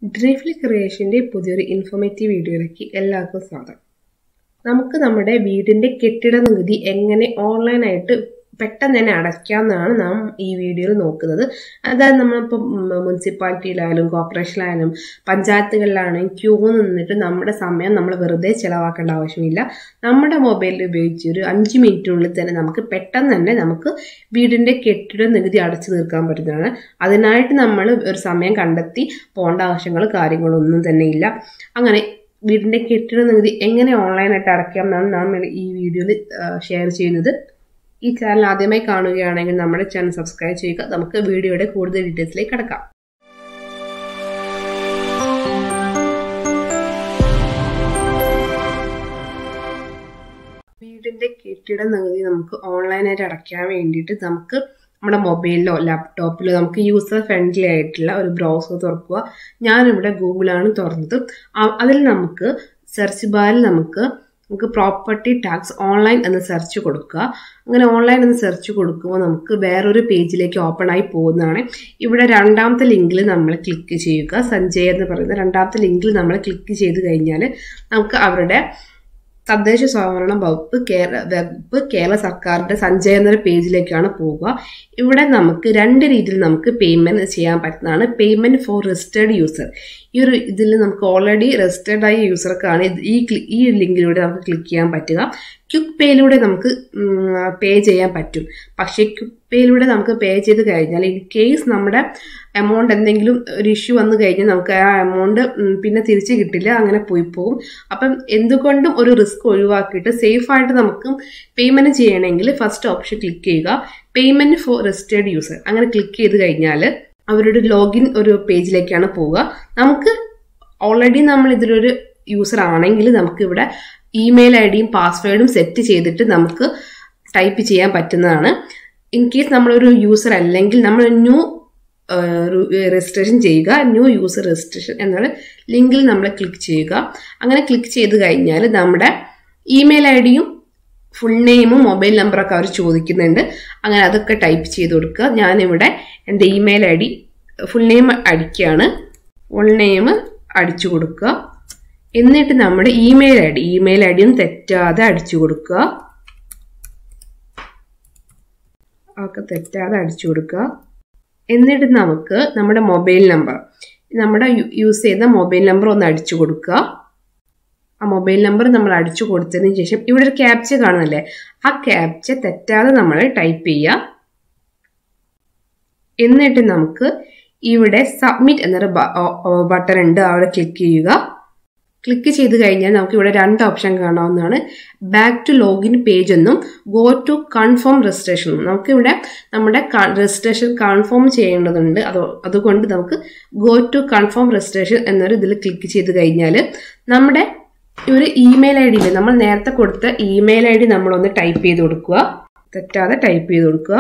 ഡ്രീഫ്ലി ക്രിയേഷൻ്റെ പുതിയൊരു ഇൻഫോർമേറ്റീവ് വീഡിയോയിലേക്ക് എല്ലാവർക്കും സ്വാഗതം നമുക്ക് നമ്മുടെ വീടിൻ്റെ കെട്ടിട നികുതി എങ്ങനെ ഓൺലൈനായിട്ട് പെട്ടെന്ന് തന്നെ അടയ്ക്കാമെന്നാണ് നാം ഈ വീഡിയോയിൽ നോക്കുന്നത് അതായത് നമ്മളിപ്പോൾ മുനിസിപ്പാലിറ്റിയിലായാലും കോർപ്പറേഷനിലായാലും പഞ്ചായത്തുകളിലാണെങ്കിലും ക്യൂ നിന്നിട്ട് നമ്മുടെ സമയം നമ്മൾ വെറുതെ ചിലവാക്കേണ്ട ആവശ്യമില്ല നമ്മുടെ മൊബൈലിൽ ഉപയോഗിച്ച് ഒരു അഞ്ച് മിനിറ്റിനുള്ളിൽ തന്നെ നമുക്ക് പെട്ടെന്ന് തന്നെ നമുക്ക് വീടിൻ്റെ കെട്ടിട നികുതി അടച്ചു തീർക്കാൻ പറ്റുന്നതാണ് അതിനായിട്ട് നമ്മൾ ഒരു സമയം കണ്ടെത്തി പോകേണ്ട ആവശ്യങ്ങൾ കാര്യങ്ങളൊന്നും തന്നെ ഇല്ല അങ്ങനെ വീടിൻ്റെ കെട്ടിട നികുതി എങ്ങനെ ഓൺലൈനായിട്ട് അടയ്ക്കാം എന്നാണ് നാം ഈ വീഡിയോയിൽ ഷെയർ ചെയ്യുന്നത് ഈ ചാനൽ ആദ്യമായി കാണുകയാണെങ്കിൽ നമ്മുടെ ചാനൽ സബ്സ്ക്രൈബ് ചെയ്യുക നമുക്ക് വീഡിയോയുടെ കൂടുതൽ ഡീറ്റെയിൽസിലേക്ക് കടക്കാം വീടിന്റെ കെട്ടിട നികുതി നമുക്ക് ഓൺലൈനായിട്ട് അടയ്ക്കാൻ വേണ്ടിയിട്ട് നമുക്ക് നമ്മുടെ മൊബൈലിലോ ലാപ്ടോപ്പിലോ നമുക്ക് യൂസർ ഫ്രണ്ട്ലി ആയിട്ടുള്ള ഒരു ബ്രൗസർ തുറക്കുക ഞാനിവിടെ ഗൂഗിളാണ് തുറന്നത് അതിൽ നമുക്ക് സെർച്ച് ബാറിൽ നമുക്ക് നമുക്ക് പ്രോപ്പർട്ടി ടാക്സ് ഓൺലൈൻ എന്ന് സെർച്ച് കൊടുക്കുക അങ്ങനെ ഓൺലൈൻ എന്ന് സെർച്ച് കൊടുക്കുമ്പോൾ നമുക്ക് വേറൊരു പേജിലേക്ക് ഓപ്പൺ ആയി പോകുന്നതാണ് ഇവിടെ രണ്ടാമത്തെ ലിങ്കിൽ നമ്മൾ ക്ലിക്ക് ചെയ്യുക സഞ്ജയ് എന്ന് പറയുന്ന രണ്ടാമത്തെ ലിങ്കിൽ നമ്മൾ ക്ലിക്ക് ചെയ്ത് കഴിഞ്ഞാൽ നമുക്ക് അവരുടെ തദ്ദേശ സ്വയംഭരണ വകുപ്പ് കേരള വകുപ്പ് കേരള സർക്കാരിന്റെ സഞ്ജയ് എന്നൊരു പേജിലേക്കാണ് പോവുക ഇവിടെ നമുക്ക് രണ്ട് രീതിയിൽ നമുക്ക് പേയ്മെന്റ് ചെയ്യാൻ പറ്റുന്നതാണ് പേയ്മെന്റ് ഫോർ രജിസ്റ്റേർഡ് യൂസർ ഈ ഒരു ഇതിൽ നമുക്ക് ഓൾറെഡി രജിസ്റ്റേർഡ് ആയ യൂസർക്കാണ് ഈ ഈ ലിങ്കിലൂടെ നമുക്ക് ക്ലിക്ക് ചെയ്യാൻ പറ്റുക ക്വിക്ക് പേയിലൂടെ നമുക്ക് പേ ചെയ്യാൻ പറ്റും പക്ഷേ ക്വിക്ക് പേയിലൂടെ നമുക്ക് പേ ചെയ്ത് കഴിഞ്ഞാൽ ഇൻ കേസ് നമ്മുടെ എമൗണ്ട് എന്തെങ്കിലും ഒരു ഇഷ്യൂ വന്നു കഴിഞ്ഞാൽ നമുക്ക് ആ എമൗണ്ട് പിന്നെ തിരിച്ച് കിട്ടില്ല അങ്ങനെ പോയി പോകും അപ്പം എന്തുകൊണ്ടും ഒരു റിസ്ക് ഒഴിവാക്കിയിട്ട് സേഫ് ആയിട്ട് നമുക്ക് പേയ്മെന്റ് ചെയ്യണമെങ്കിൽ ഫസ്റ്റ് ഓപ്ഷൻ ക്ലിക്ക് ചെയ്യുക പേയ്മെന്റ് ഫോർ രജിസ്റ്റേർഡ് യൂസർ അങ്ങനെ ക്ലിക്ക് ചെയ്ത് കഴിഞ്ഞാൽ അവരുടെ ലോഗിൻ ഒരു പേജിലേക്കാണ് പോവുക നമുക്ക് ഓൾറെഡി നമ്മൾ ഇതിലൊരു യൂസർ ആണെങ്കിൽ നമുക്ക് ഇവിടെ ഇമെയിൽ ഐ ഡിയും പാസ്വേഡും സെറ്റ് ചെയ്തിട്ട് നമുക്ക് ടൈപ്പ് ചെയ്യാൻ പറ്റുന്നതാണ് ഇൻ കേസ് നമ്മളൊരു യൂസർ അല്ലെങ്കിൽ നമ്മൾ ന്യൂ രജിസ്ട്രേഷൻ ചെയ്യുക ന്യൂ യൂസർ രജിസ്ട്രേഷൻ എന്നുള്ള ലിങ്കിൽ നമ്മൾ ക്ലിക്ക് ചെയ്യുക അങ്ങനെ ക്ലിക്ക് ചെയ്ത് കഴിഞ്ഞാൽ നമ്മുടെ ഇമെയിൽ ഐ ഡിയും ഫുൾ നെയിമും മൊബൈൽ നമ്പറൊക്കെ അവർ ചോദിക്കുന്നുണ്ട് അങ്ങനെ അതൊക്കെ ടൈപ്പ് ചെയ്ത് കൊടുക്കുക ഞാനിവിടെ എൻ്റെ email I D full name അടിക്കുകയാണ് ഫുൾ നെയിം അടിച്ചു കൊടുക്കുക എന്നിട്ട് നമ്മുടെ email I D email I ഡിയും തെറ്റാതെ അടിച്ചു കൊടുക്കുക ഒക്കെ തെറ്റാതെ അടിച്ചു കൊടുക്കുക എന്നിട്ട് നമുക്ക് നമ്മുടെ മൊബൈൽ നമ്പർ നമ്മുടെ യൂസ് ചെയ്യുന്ന മൊബൈൽ നമ്പർ ഒന്ന് അടിച്ചു കൊടുക്കുക ആ മൊബൈൽ നമ്പർ നമ്മൾ അടിച്ചു കൊടുത്തതിന് ശേഷം ഇവിടെ ഒരു ക്യാപ്ച കാണുന്നില്ലേ ആ ക്യാപ്ച തെറ്റാതെ നമ്മൾ ടൈപ്പ് ചെയ്യുക എന്നിട്ട് നമുക്ക് ഇവിടെ സബ്മിറ്റ് എന്നൊരു ബട്ടൺ ഉണ്ട് അവിടെ ക്ലിക്ക് ചെയ്യുക ക്ലിക്ക് ചെയ്ത് കഴിഞ്ഞാൽ നമുക്ക് ഇവിടെ രണ്ട് ഓപ്ഷൻ കാണാവുന്നതാണ് ബാക്ക് ടു ലോഗിൻ പേജ് എന്നും ഗോ ടു കൺഫേം രജിസ്ട്രേഷൻ എന്നും നമുക്കിവിടെ നമ്മുടെ രജിസ്ട്രേഷൻ കൺഫേം ചെയ്യേണ്ടതുണ്ട് അത് അതുകൊണ്ട് നമുക്ക് ഗോ ടു കൺഫേം രജിസ്ട്രേഷൻ എന്നൊരു ഇതിൽ ക്ലിക്ക് ചെയ്ത് കഴിഞ്ഞാൽ നമ്മുടെ ഒരു ഇമെയിൽ ഐ ഡിയിൽ നമ്മൾ നേരത്തെ കൊടുത്ത ഇമെയിൽ ഐ ഡി നമ്മളൊന്ന് ടൈപ്പ് ചെയ്ത് കൊടുക്കുക തെറ്റാതെ ടൈപ്പ് ചെയ്ത് കൊടുക്കുക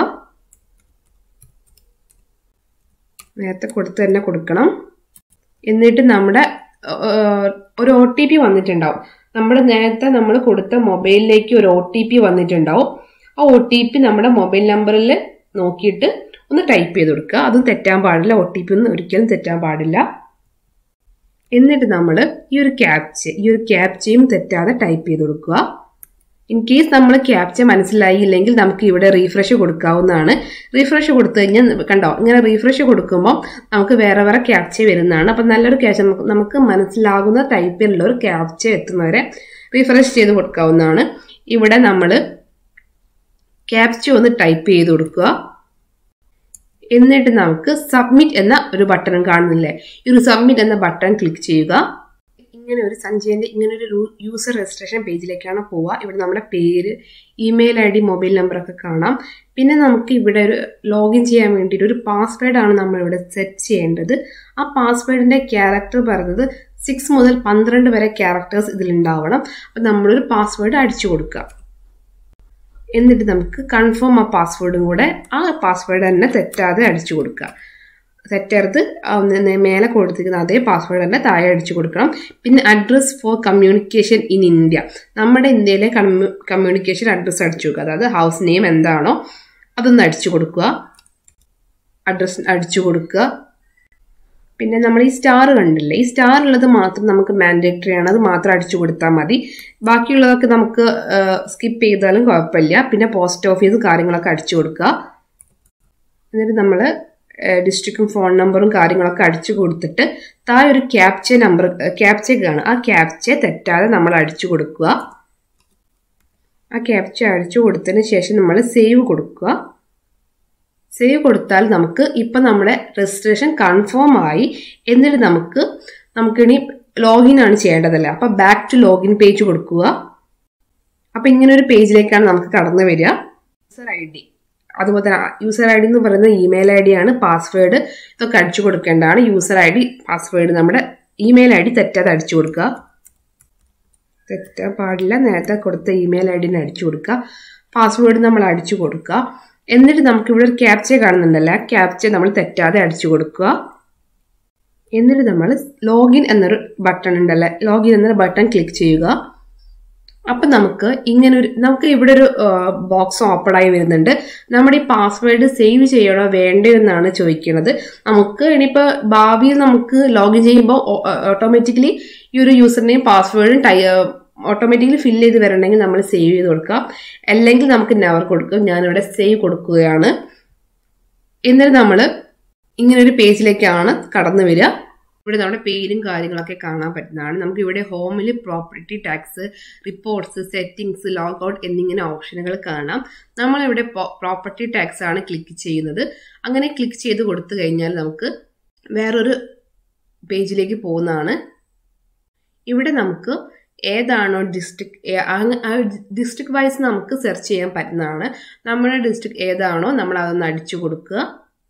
നേരത്തെ കൊടുത്ത് തന്നെ കൊടുക്കണം എന്നിട്ട് നമ്മുടെ ഒരു ഒ ടി പി വന്നിട്ടുണ്ടാവും നമ്മൾ നേരത്തെ നമ്മൾ കൊടുത്ത മൊബൈലിലേക്ക് ഒരു ഒ ടി പി വന്നിട്ടുണ്ടാവും ആ ഒ ടി പി നമ്മുടെ മൊബൈൽ നമ്പറിൽ നോക്കിയിട്ട് ഒന്ന് ടൈപ്പ് ചെയ്ത് കൊടുക്കുക അതും തെറ്റാൻ പാടില്ല ഒ ടി പി ഒന്നും ഒരിക്കലും തെറ്റാൻ പാടില്ല എന്നിട്ട് നമ്മൾ ഈ ഒരു ക്യാപ്ച ഈ ഒരു ക്യാപ്ചയും തെറ്റാതെ ടൈപ്പ് ചെയ്ത് കൊടുക്കുക ഇൻ കേസ് നമ്മൾ ക്യാപ്ച മനസ്സിലായില്ലെങ്കിൽ നമുക്ക് ഇവിടെ റീഫ്രഷ് കൊടുക്കാവുന്നതാണ് റീഫ്രഷ് കൊടുത്തു കഴിഞ്ഞാൽ കണ്ടോ ഇങ്ങനെ റീഫ്രഷ് കൊടുക്കുമ്പോൾ നമുക്ക് വേറെ വേറെ ക്യാപ്ച വരുന്നതാണ് അപ്പം നല്ലൊരു ക്യാപ്ച നമുക്ക് നമുക്ക് മനസ്സിലാകുന്ന ടൈപ്പിലുള്ള ഒരു ക്യാപ്ച എത്തുന്നവരെ റീഫ്രഷ് ചെയ്ത് കൊടുക്കാവുന്നതാണ് ഇവിടെ നമ്മൾ ക്യാപ്ച ഒന്ന് ടൈപ്പ് ചെയ്ത് കൊടുക്കുക എന്നിട്ട് നമുക്ക് സബ്മിറ്റ് എന്ന ഒരു ബട്ടൺ കാണുന്നില്ലേ ഈ ഒരു സബ്മിറ്റ് എന്ന ബട്ടൺ ക്ലിക്ക് ചെയ്യുക ഇങ്ങനെ ഒരു സഞ്ജയന്റെ ഇങ്ങനെ ഒരു യൂസർ രജിസ്ട്രേഷൻ പേജിലേക്കാണ് പോവുക ഇവിടെ നമ്മുടെ പേര് ഇമെയിൽ ഐ ഡി മൊബൈൽ നമ്പറൊക്കെ കാണാം പിന്നെ നമുക്ക് ഇവിടെ ഒരു ലോഗിൻ ചെയ്യാൻ വേണ്ടിയിട്ട് ഒരു പാസ്വേഡ് ആണ് നമ്മൾ ഇവിടെ സെറ്റ് ചെയ്യേണ്ടത് ആ പാസ്വേഡിന്റെ ക്യാരക്ടർ പറയുന്നത് സിക്സ് മുതൽ പന്ത്രണ്ട് വരെ ക്യാരക്ടേഴ്സ് ഇതിലുണ്ടാവണം അപ്പം നമ്മളൊരു പാസ്വേഡ് അടിച്ചു കൊടുക്കുക എന്നിട്ട് നമുക്ക് കൺഫേം ആ പാസ്വേഡും കൂടെ ആ പാസ്വേഡ് തന്നെ തെറ്റാതെ അടിച്ചു കൊടുക്കുക തെറ്റരുത് മേലെ കൊടുത്തിരിക്കുന്ന അതേ പാസ്വേഡ് തന്നെ താഴെ അടിച്ചു കൊടുക്കണം പിന്നെ address for communication in India നമ്മുടെ ഇന്ത്യയിലെ കമ്മ്യൂണിക്കേഷൻ അഡ്രസ്സ് അടിച്ചു കൊടുക്കുക അതായത് ഹൗസ് നെയിം എന്താണോ അതൊന്ന് അടിച്ചു കൊടുക്കുക അഡ്രസ് അടിച്ചു കൊടുക്കുക പിന്നെ നമ്മൾ ഈ സ്റ്റാർ കണ്ടില്ലേ ഈ സ്റ്റാർ ഉള്ളത് മാത്രം നമുക്ക് മാൻഡേറ്ററി ആണ് അത് മാത്രം അടിച്ചു കൊടുത്താൽ മതി ബാക്കിയുള്ളതൊക്കെ നമുക്ക് സ്കിപ്പ് ചെയ്താലും കുഴപ്പമില്ല പിന്നെ പോസ്റ്റ് ഓഫീസ് കാര്യങ്ങളൊക്കെ അടിച്ചു കൊടുക്കുക എന്നിട്ട് നമ്മൾ ഡിസ്ട്രിക്റ്റും ഫോൺ നമ്പറും കാര്യങ്ങളൊക്കെ അടിച്ചു കൊടുത്തിട്ട് താഴെ ഒരു ക്യാപ്ച നമ്പർ ക്യാപ്ച കാണും ആ ക്യാപ്ച തെറ്റാതെ നമ്മൾ അടിച്ചു കൊടുക്കുക ആ ക്യാപ്ച അടിച്ചു കൊടുത്തതിന് ശേഷം നമ്മൾ സേവ് കൊടുക്കുക സേവ് കൊടുത്താൽ നമുക്ക് ഇപ്പം നമ്മുടെ രജിസ്ട്രേഷൻ കൺഫേം ആയി എന്നിട്ട് നമുക്ക് നമുക്കിനി ലോഗിൻ ആണ് ചെയ്യേണ്ടതല്ല അപ്പൊ ബാക്ക് ടു ലോഗിൻ പേജ് കൊടുക്കുക അപ്പൊ ഇങ്ങനെ ഒരു പേജിലേക്കാണ് നമുക്ക് കടന്നു വരിക യൂസർ ഐ ഡി അതുപോലെ തന്നെ യൂസർ ഐ ഡി എന്ന് പറയുന്നത് ഇമെയിൽ ഐ ഡി ആണ് പാസ്വേഡ് ഇതൊക്കെ അടിച്ചു കൊടുക്കേണ്ടതാണ് യൂസർ ഐ ഡി പാസ്വേഡ് നമ്മുടെ ഇമെയിൽ ഐ ഡി തെറ്റാതെ അടിച്ചു കൊടുക്കുക തെറ്റാൻ പാടില്ല നേരത്തെ കൊടുത്ത ഇമെയിൽ ഐ ഡിന് അടിച്ചു കൊടുക്കുക പാസ്വേഡ് നമ്മൾ അടിച്ചു കൊടുക്കുക എന്നിട്ട് നമുക്ക് ഇവിടെ ഒരു ക്യാപ്ച കാണുന്നുണ്ടല്ലോ ആ ക്യാപ്ച നമ്മൾ തെറ്റാതെ അടിച്ചു കൊടുക്കുക എന്നിട്ട് നമ്മൾ ലോഗിൻ എന്നൊരു ബട്ടൺ ഉണ്ടല്ലേ ലോഗിൻ എന്നൊരു ബട്ടൺ ക്ലിക്ക് ചെയ്യുക അപ്പം നമുക്ക് ഇങ്ങനെ ഒരു നമുക്ക് ഇവിടെ ഒരു ബോക്സ് ഓപ്പൺ ആയി വരുന്നുണ്ട് നമ്മുടെ ഈ പാസ്വേഡ് സേവ് ചെയ്യണോ വേണ്ടോ എന്നാണ് ചോദിക്കുന്നത് നമുക്ക് ഇനിയിപ്പോൾ ഭാവിയിൽ നമുക്ക് ലോഗിൻ ചെയ്യുമ്പോൾ ഓട്ടോമാറ്റിക്കലി ഈ ഒരു യൂസർ നെയിം പാസ്വേഡും ടൈ ഓട്ടോമാറ്റിക്കലി ഫില്ല് ചെയ്ത് വരണമെങ്കിൽ നമ്മൾ സേവ് ചെയ്ത് കൊടുക്കുക അല്ലെങ്കിൽ നമുക്ക് നെവർ കൊടുക്കും ഞാനിവിടെ സേവ് കൊടുക്കുകയാണ് എന്നിട്ട് നമ്മൾ ഇങ്ങനെ ഒരു പേജിലേക്കാണ് കടന്നു വരിക ഇവിടെ നമ്മുടെ പേരും കാര്യങ്ങളൊക്കെ കാണാൻ പറ്റുന്നതാണ് നമുക്ക് ഇവിടെ ഹോമിൽ property tax reports settings log out എന്നിങ്ങനെ ഓപ്ഷനുകൾ കാണാം നമ്മളിവിടെ പ്രോപ്പർട്ടി ടാക്സ് ആണ് ക്ലിക്ക് ചെയ്യുന്നത് അങ്ങനെ ക്ലിക്ക് ചെയ്ത് കൊടുത്തു കഴിഞ്ഞാൽ നമുക്ക് വേറൊരു പേജിലേക്ക് പോകുന്നതാണ് ഇവിടെ നമുക്ക് ഏതാണോ ഡിസ്ട്രിക്ട് ഡിസ്ട്രിക്ട് വൈസ് നമുക്ക് സെർച്ച് ചെയ്യാൻ പറ്റുന്നതാണ് നമ്മുടെ ഡിസ്ട്രിക്ട് ഏതാണോ നമ്മൾ അതൊന്ന് അടിച്ചു കൊടുക്കുക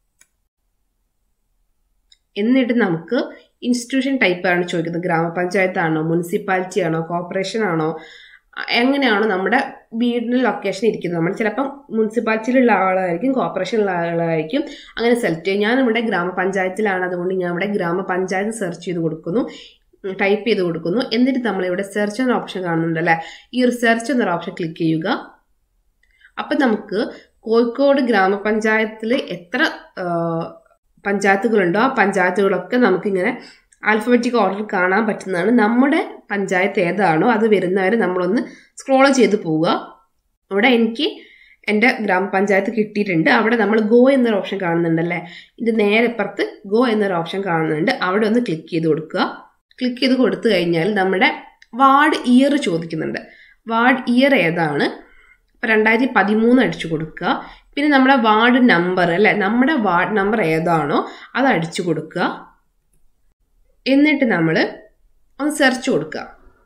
എന്നിട്ട് നമുക്ക് ഇൻസ്റ്റിറ്റ്യൂഷൻ ടൈപ്പ് ആണ് ചോദിക്കുന്നത് ഗ്രാമപഞ്ചായത്താണോ മുനിസിപ്പാലിറ്റി ആണോ കോർപ്പറേഷൻ ആണോ എങ്ങനെയാണോ നമ്മുടെ വീടിന് ലൊക്കേഷൻ ഇരിക്കുന്നത് നമ്മൾ ചിലപ്പം മുനിസിപ്പാലിറ്റിയിലുള്ള ആളായിരിക്കും കോർപ്പറേഷനിലുള്ള ആളായിരിക്കും അങ്ങനെ സെലക്ട് ചെയ്യും ഞാൻ ഇവിടെ ഗ്രാമപഞ്ചായത്തിലാണ് അതുകൊണ്ട് ഞാൻ ഇവിടെ ഗ്രാമപഞ്ചായത്ത് സെർച്ച് ചെയ്ത് കൊടുക്കുന്നു ടൈപ്പ് ചെയ്ത് കൊടുക്കുന്നു എന്നിട്ട് നമ്മൾ ഇവിടെ സെർച്ച് എന്ന ഓപ്ഷൻ കാണുന്നുണ്ട് അല്ലേ ഈ ഒരു സെർച്ച് എന്നൊരു ഓപ്ഷൻ ക്ലിക്ക് ചെയ്യുക അപ്പം നമുക്ക് കോഴിക്കോട് ഗ്രാമപഞ്ചായത്തിൽ എത്ര പഞ്ചായത്തുകളുണ്ടോ ആ പഞ്ചായത്തുകളൊക്കെ നമുക്കിങ്ങനെ ആൽഫബറ്റിക് ഓർഡർ കാണാൻ പറ്റുന്നതാണ് നമ്മുടെ പഞ്ചായത്ത് ഏതാണോ അത് വരുന്നവരെ നമ്മളൊന്ന് സ്ക്രോൾ ചെയ്ത് പോവുക അവിടെ എനിക്ക് എൻ്റെ ഗ്രാമപഞ്ചായത്ത് കിട്ടിയിട്ടുണ്ട് അവിടെ നമ്മൾ ഗോ എന്നൊരു ഓപ്ഷൻ കാണുന്നുണ്ടല്ലേ ഇത് നേരെ ഇപ്പുറത്ത് ഗോ എന്നൊരു ഓപ്ഷൻ കാണുന്നുണ്ട് അവിടെ ഒന്ന് ക്ലിക്ക് ചെയ്ത് കൊടുക്കുക ക്ലിക്ക് ചെയ്ത് കൊടുത്തു കഴിഞ്ഞാൽ നമ്മുടെ വാർഡ് ഇയർ ചോദിക്കുന്നുണ്ട് വാർഡ് ഇയർ ഏതാണ് ഇപ്പം രണ്ടായിരത്തി പതിമൂന്ന് അടിച്ചു കൊടുക്കുക പിന്നെ നമ്മുടെ വാർഡ് നമ്പർ അല്ലെ നമ്മുടെ വാർഡ് നമ്പർ ഏതാണോ അത് അടിച്ചു കൊടുക്കുക എന്നിട്ട് നമ്മൾ ഒന്ന് സെർച്ച് കൊടുക്കുക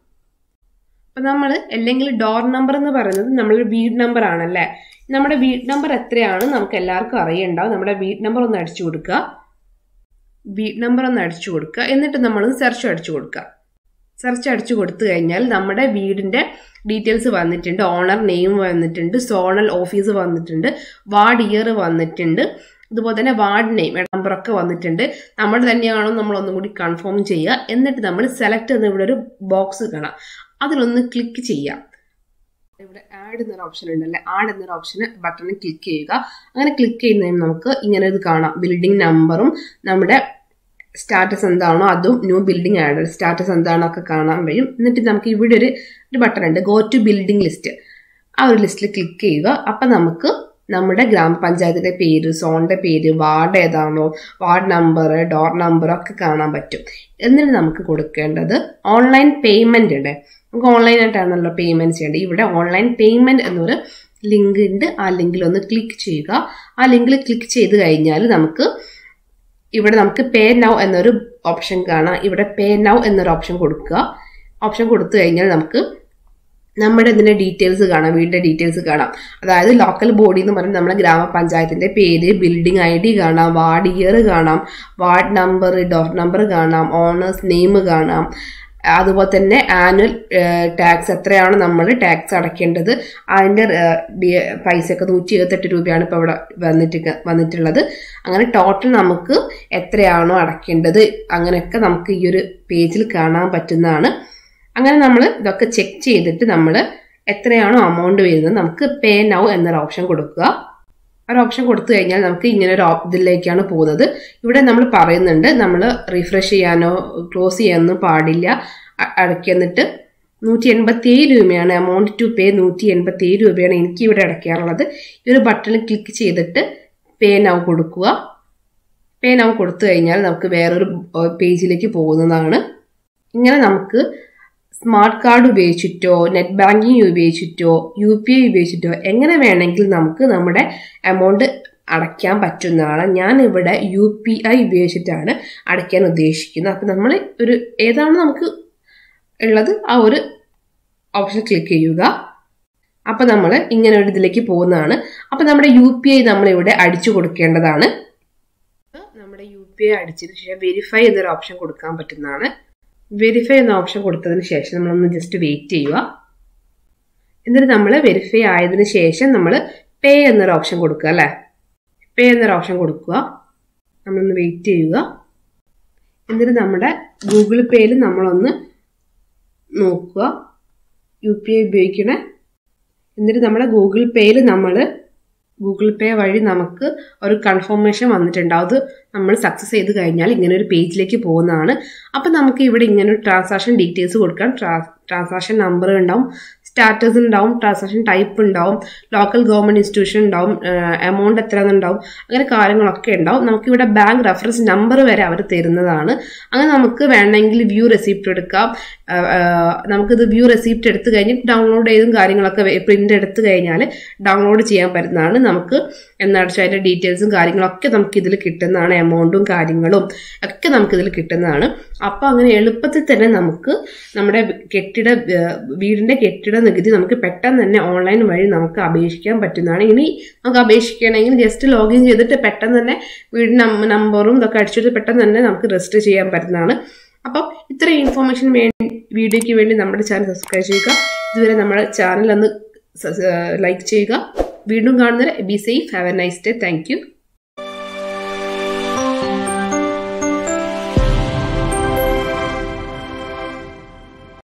അപ്പം നമ്മൾ അല്ലെങ്കിൽ ഡോർ നമ്പർ എന്ന് പറയുന്നത് നമ്മുടെ വീട് നമ്പർ ആണല്ലേ നമ്മുടെ വീട് നമ്പർ എത്രയാണ് നമുക്ക് എല്ലാവർക്കും അറിയണ്ടാവും നമ്മുടെ വീട് നമ്പർ ഒന്ന് അടിച്ചു കൊടുക്കുക വീട് നമ്പർ ഒന്ന് അടിച്ചു കൊടുക്കുക എന്നിട്ട് നമ്മളൊന്ന് സെർച്ച് അടിച്ചു കൊടുക്കുക സെർച്ച് അടിച്ചു കൊടുത്തു കഴിഞ്ഞാൽ നമ്മുടെ വീടിന്റെ ഡീറ്റെയിൽസ് വന്നിട്ടുണ്ട് ഓണർ നെയിം വന്നിട്ടുണ്ട് സോണൽ ഓഫീസ് വന്നിട്ടുണ്ട് വാർഡ് ഇയർ വന്നിട്ടുണ്ട് അതുപോലെ തന്നെ വാർഡ് നെയിം നമ്പറൊക്കെ വന്നിട്ടുണ്ട് നമ്മൾ തന്നെയാണോ നമ്മൾ ഒന്നും കൂടി കൺഫേം ചെയ്യുക എന്നിട്ട് നമ്മൾ സെലക്ട് എന്ന ഇവിടെ ഒരു ബോക്സ് കാണാം അതിലൊന്ന് ക്ലിക്ക് ചെയ്യാം ഇവിടെ ആഡ് എന്നൊരു ഓപ്ഷൻ ഉണ്ടല്ലേ ആഡ് എന്നൊരു ഓപ്ഷന് ബട്ടണിൽ ക്ലിക്ക് ചെയ്യുക അങ്ങനെ ക്ലിക്ക് ചെയ്യുന്നതിന് നമുക്ക് ഇങ്ങനെ ഇത് കാണാം ബിൽഡിംഗ് നമ്പറും നമ്മുടെ സ്റ്റാറ്റസ് എന്താണോ അതും ന്യൂ ബിൽഡിംഗ് ആഡ് സ്റ്റാറ്റസ് എന്താണോ ഒക്കെ കാണാൻ കഴിയും എന്നിട്ട് നമുക്ക് ഇവിടെ ഒരു ഒരു ബട്ടൺ ഉണ്ട് ഗോ ടു ബിൽഡിംഗ് ലിസ്റ്റ് ആ ഒരു ലിസ്റ്റിൽ ക്ലിക്ക് ചെയ്യുക അപ്പം നമുക്ക് നമ്മുടെ ഗ്രാമപഞ്ചായത്തിന്റെ പേര് സോണിന്റെ പേര് വാർഡ് ഏതാണോ വാർഡ് നമ്പർ ഡോർ നമ്പർ ഒക്കെ കാണാൻ പറ്റും എന്നിട്ട് നമുക്ക് കൊടുക്കേണ്ടത് ഓൺലൈൻ പേയ്മെന്റ് ഉണ്ട് നമുക്ക് ഓൺലൈൻ ആയിട്ടാണല്ലോ പേയ്മെന്റ് ചെയ്യേണ്ടത് ഇവിടെ ഓൺലൈൻ പേയ്മെന്റ് എന്നൊരു ലിങ്ക് ഉണ്ട് ആ ലിങ്കിൽ ഒന്ന് ക്ലിക്ക് ചെയ്യുക ആ ലിങ്കിൽ ക്ലിക്ക് ചെയ്ത് കഴിഞ്ഞാൽ നമുക്ക് ഇവിടെ നമുക്ക് പേ നൗ എന്നൊരു ഓപ്ഷൻ കാണാം ഇവിടെ പേ നൗ എന്നൊരു ഓപ്ഷൻ കൊടുക്കുക ഓപ്ഷൻ കൊടുത്തു കഴിഞ്ഞാൽ നമുക്ക് നമ്മുടെ ഇതിന്റെ ഡീറ്റെയിൽസ് കാണാം വീടിന്റെ ഡീറ്റെയിൽസ് കാണാം അതായത് ലോക്കൽ ബോഡി എന്ന് പറയുന്നത് നമ്മുടെ ഗ്രാമപഞ്ചായത്തിന്റെ പേര് ബിൽഡിംഗ് ഐ ഡി കാണാം വാർഡ് ഇയർ കാണാം വാർഡ് നമ്പർ ഡോർ നമ്പർ കാണാം ഓണേഴ്സ് നെയിം കാണാം അതുപോലെ തന്നെ ആനുവൽ ടാക്സ് എത്രയാണ് നമ്മൾ ടാക്സ് അടയ്ക്കേണ്ടത് അതിൻ്റെ പൈസയൊക്കെ നൂറ്റി ഇരുപത്തെട്ട് രൂപയാണ് ഇപ്പോൾ ഇവിടെ വന്നിട്ട് വന്നിട്ടുള്ളത് അങ്ങനെ ടോട്ടൽ നമുക്ക് എത്രയാണോ അടയ്ക്കേണ്ടത് അങ്ങനെയൊക്കെ നമുക്ക് ഈ ഒരു പേജിൽ കാണാൻ പറ്റുന്നതാണ് അങ്ങനെ നമ്മൾ ഇതൊക്കെ ചെക്ക് ചെയ്തിട്ട് നമ്മൾ എത്രയാണോ അമൗണ്ട് വരുന്നത് നമുക്ക് പേ നൗ എന്നൊരു ഓപ്ഷൻ കൊടുക്കുക ഒരു ഓപ്ഷൻ കൊടുത്തു കഴിഞ്ഞാൽ നമുക്ക് ഇങ്ങനെ ഒരു ഇതിലേക്കാണ് പോകുന്നത് ഇവിടെ നമ്മൾ പറയുന്നുണ്ട് നമ്മൾ റീഫ്രഷ് ചെയ്യാനോ ക്ലോസ് ചെയ്യാനൊന്നും പാടില്ല അടയ്ക്കുന്നിട്ട് നൂറ്റി എൺപത്തി ഏഴ് രൂപയാണ് എമൗണ്ട് ടു പേ നൂറ്റി എൺപത്തി ഏഴ് രൂപയാണ് എനിക്ക് ഇവിടെ അടയ്ക്കാറുള്ളത് ഈ ഒരു ബട്ടണിൽ ക്ലിക്ക് ചെയ്തിട്ട് പേ നൗ കൊടുക്കുക പേ നൗ കൊടുത്തു കഴിഞ്ഞാൽ നമുക്ക് വേറൊരു പേജിലേക്ക് പോകുന്നതാണ് ഇങ്ങനെ നമുക്ക് സ്മാർട്ട് കാർഡ് ഉപയോഗിച്ചിട്ടോ നെറ്റ് ബാങ്കിങ് ഉപയോഗിച്ചിട്ടോ യു പി ഐ ഉപയോഗിച്ചിട്ടോ എങ്ങനെ വേണമെങ്കിൽ നമുക്ക് നമ്മുടെ എമൗണ്ട് അടയ്ക്കാൻ പറ്റുന്നതാണ് ഞാൻ ഇവിടെ യു പി ഐ ഉപയോഗിച്ചിട്ടാണ് അടയ്ക്കാൻ ഉദ്ദേശിക്കുന്നത് അപ്പം നമ്മൾ ഒരു ഏതാണ് നമുക്ക് ഉള്ളത് ആ ഒരു ഓപ്ഷൻ ക്ലിക്ക് ചെയ്യുക അപ്പം നമ്മൾ ഇങ്ങനെ ഒരു ഇതിലേക്ക് പോകുന്നതാണ് അപ്പം നമ്മുടെ യു പി ഐ നമ്മളിവിടെ അടിച്ചു കൊടുക്കേണ്ടതാണ് നമ്മുടെ യു പി ഐ അടിച്ചതിന് ശേഷം വെരിഫൈ എന്നൊരു ഓപ്ഷൻ കൊടുക്കാൻ പറ്റുന്നതാണ് വെരിഫൈ എന്ന ഓപ്ഷൻ കൊടുത്തതിന് ശേഷം നമ്മളൊന്ന് ജസ്റ്റ് വെയിറ്റ് ചെയ്യുക എന്നിട്ട് നമ്മൾ വെരിഫൈ ആയതിനു ശേഷം നമ്മൾ പേ എന്നൊരു ഓപ്ഷൻ കൊടുക്കുക അല്ലേ പേ എന്നൊരു ഓപ്ഷൻ കൊടുക്കുക നമ്മളൊന്ന് വെയിറ്റ് ചെയ്യുക എന്നിട്ട് നമ്മുടെ ഗൂഗിൾ പേയിൽ നമ്മളൊന്ന് നോക്കുക യു പി ഐ ഉപയോഗിക്കണേ എന്നിട്ട് നമ്മുടെ ഗൂഗിൾ പേയിൽ നമ്മൾ ഗൂഗിൾ പേ വഴി നമുക്ക് ഒരു കൺഫർമേഷൻ വന്നിട്ടുണ്ട് അത് നമ്മൾ സക്സസ് ചെയ്ത് കഴിഞ്ഞാൽ ഇങ്ങനെ ഒരു പേജിലേക്ക് പോകുന്നതാണ് അപ്പം നമുക്ക് ഇവിടെ ഇങ്ങനെ ഒരു ട്രാൻസാക്ഷൻ ഡീറ്റെയിൽസ് കൊടുക്കാം ട്രാൻസാക്ഷൻ നമ്പർ ഉണ്ടാവും സ്റ്റാറ്റസ് ഉണ്ടാവും ട്രാൻസാക്ഷൻ ടൈപ്പ് ഉണ്ടാവും ലോക്കൽ ഗവൺമെന്റ് ഇൻസ്റ്റിറ്റ്യൂഷൻ ഉണ്ടാവും എമൗണ്ട് എത്ര ഉണ്ടാവും അങ്ങനെ കാര്യങ്ങളൊക്കെ ഉണ്ടാവും നമുക്കിവിടെ ബാങ്ക് റെഫറൻസ് നമ്പർ വരെ അവർ തരുന്നതാണ് അങ്ങനെ നമുക്ക് വേണമെങ്കിൽ വ്യൂ റെസിപ്റ്റ് എടുക്കാം നമുക്കിത് വ്യൂ റെസിപ്റ്റ് എടുത്തു കഴിഞ്ഞ് ഡൗൺലോഡ് ചെയ്തും കാര്യങ്ങളൊക്കെ പ്രിന്റ് എടുത്തു കഴിഞ്ഞാൽ ഡൗൺലോഡ് ചെയ്യാൻ പറ്റുന്നതാണ് നമുക്ക് എന്നടിച്ചാൽ അതിൻ്റെ ഡീറ്റെയിൽസും കാര്യങ്ങളൊക്കെ നമുക്ക് ഇതിൽ കിട്ടുന്നതാണ് എമൗണ്ടും കാര്യങ്ങളും ഒക്കെ നമുക്ക് ഇതിൽ കിട്ടുന്നതാണ് അപ്പോൾ അങ്ങനെ എളുപ്പത്തിൽ തന്നെ നമുക്ക് നമ്മുടെ കെട്ടിട വീടിന്റെ കെട്ടിട നികുതി നമുക്ക് പെട്ടെന്ന് തന്നെ ഓൺലൈൻ വഴി നമുക്ക് അപേക്ഷിക്കാൻ പറ്റുന്നതാണ് ഇനി നമുക്ക് അപേക്ഷിക്കണമെങ്കിൽ ജസ്റ്റ് ലോഗിൻ ചെയ്തിട്ട് പെട്ടെന്ന് തന്നെ വീട് നമ്പറും ഇതൊക്കെ അടിച്ചിട്ട് പെട്ടെന്ന് തന്നെ നമുക്ക് രജിസ്റ്റർ ചെയ്യാൻ പറ്റുന്നതാണ് അപ്പോൾ ഇത്രയും ഇൻഫോർമേഷൻ വേണ്ടി വീഡിയോയ്ക്ക് വേണ്ടി നമ്മുടെ ചാനൽ സബ്സ്ക്രൈബ് ചെയ്യുക ഇതുവരെ നമ്മുടെ ചാനൽ ഒന്ന് ലൈക്ക് ചെയ്യുക വീണ്ടും കാണുന്നവരെ be safe have a nice day thank